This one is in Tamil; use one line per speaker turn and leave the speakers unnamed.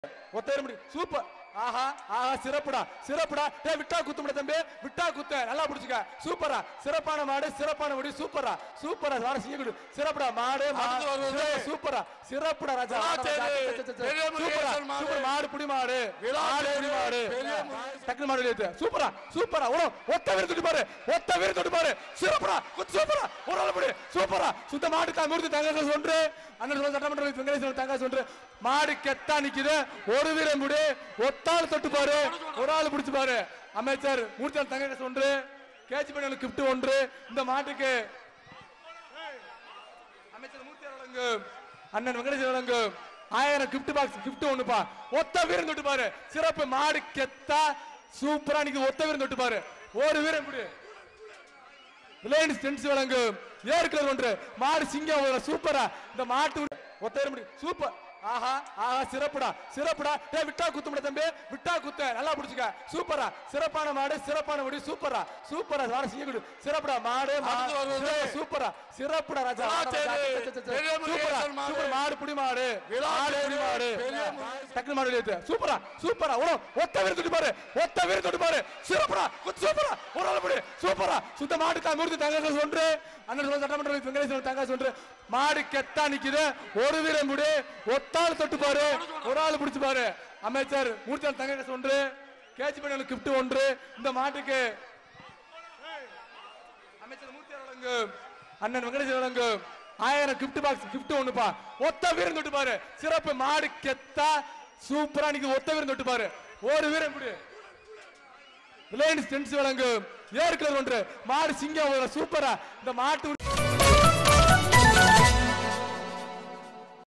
ஒத்தையர் முடி சூப்பர் ஆஹா ஆஹா சிறப்புடா சிறப்புடா டேய் விட்டா குத்து முடி தம்பி விட்டா குத்து நல்லா புடிச்சுக்க சூப்பரா சிறப்பான மாடு சிறப்பான முடி சூப்பரா சூப்பரா வார செய்யக்கூடு சிறப்புடா மாடு மா-
அடுத்து வருவது
சிறப்பு, சூப்பரா சிறப்புடா ராஜா
விளாச்சேரி,
ராஜா, சே, சே, சே, சே.
பெரிய
சூப்பரா
முருகேசன் மாடு.
சூப்பர் மாடு புடி மாடு
விளாச்சேரி,
மாடு புடி மாடு
பெரிய முருகேசன்
டக்குனு மாடு வெளியே சூப்பரா சூப்பரா ஓ ஒத்த வீர தொட்டு பாரு ஒத்த வீர தொட்டு பாரு சிறப்புடா குத்து சூப்பரா ஒரு ஆள் முடி சூப்பரா சுத்த மாடு தான் மூர்த்தி தங்க ஒன்று அண்ணன் சொல்ல சட்டமன்ற வெங்கடேஸ்வரன் தங்க ஒன்று மாடு கெத்தா நிக்குது ஒரு வீர முடி ஒத்தாள் தொட்டு பாரு ஒரு ஆள் பிடிச்சு பாரு அமைச்சர் மூர்த்தி தங்க ஒன்று கேஜி பண்ணி கிஃப்ட் ஒன்று இந்த மாட்டுக்கு அமைச்சர் மூர்த்தி வழங்கு அண்ணன் வெங்கடேஸ்வரன் வழங்கு ஆயிரம் கிஃப்ட் பாக்ஸ் கிஃப்ட் ஒண்ணுப்பா ஒத்த வீரன் தொட்டு பாரு சிறப்பு மாடு கெத்தா சூப்பரா நிக்குது ஒத்த வீரன் தொட்டு பாரு ஒரு வீரன் கொடு ரிலையன்ஸ் டென்ஸ் வழங்கு ஏற்கனவே ஒன்று மாடு சிங்கம் ஒரு சூப்பரா இந்த மாட்டு ஒத்த வீரன் முடி சூப்பர் ஆஹா ஆஹா சிறப்புடா சிறப்புடா டேய் விட்டா குத்து முடி தம்பி விட்டா குத்து நல்லா புடிச்சுக்க சூப்பரா சிறப்பான மாடு சிறப்பான முடி சூப்பரா சூப்பரா வார செய்யக்கூடு சிறப்புடா மாடு மா-
அடுத்து வருவது
சிறப்பு, சூப்பரா சிறப்புடா ராஜா
விளாச்சேரி,
ராஜா, சே, சே, சே, சே.
பெரிய
சூப்பரா
முருகேசன் மாடு.
சூப்பர் மாடு புடி மாடு மாடு புடி மாடு
பெரிய முருகேசன்
டக்குனு மாடு வெளியே சூப்பரா சூப்பரா ஒரு ஒத்த வீர தொட்டு பாரு ஒத்த வீர தொட்டு பாரு சிறப்புடா குத்து சூப்பரா ஒரு ஆள் முடி சூப்பரா சுத்த மாடு தான் மூர்த்தி தங்க ஒன்று அண்ணன் சொல்ல சட்டமன்ற வெங்கடேஸ்வரன் தங்க ஒன்று மாடு கெத்தா நிக்குது ஒரு வீரன் முடி ஒத்தாள் தொட்டு பாரு ஒரு ஆள் பிடிச்சு பாரு அமைச்சர் மூர்த்தி தங்க ஒன்று கேஜி பண்ணி கிஃப்ட் ஒன்று இந்த மாட்டுக்கு அமைச்சர் மூர்த்தி வழங்கு அண்ணன் வெங்கடேஸ்வரன் வழங்கு ஆயிரம் கிஃப்ட் பாக்ஸ் கிஃப்ட் ஒண்ணுப்பா ஒத்த வீரன் தொட்டு பாரு சிறப்பு மாடு கெத்தா சூப்பரா நிக்குது ஒத்த வீரன் தொட்டு பாரு ஒரு வீரன் கொடு ரிலையன்ஸ் டென்ஸ் வழங்கு ஏற்கனவே ஒன்று மாடு சிங்கம் ஒரு சூப்பரா இந்த மாட்டு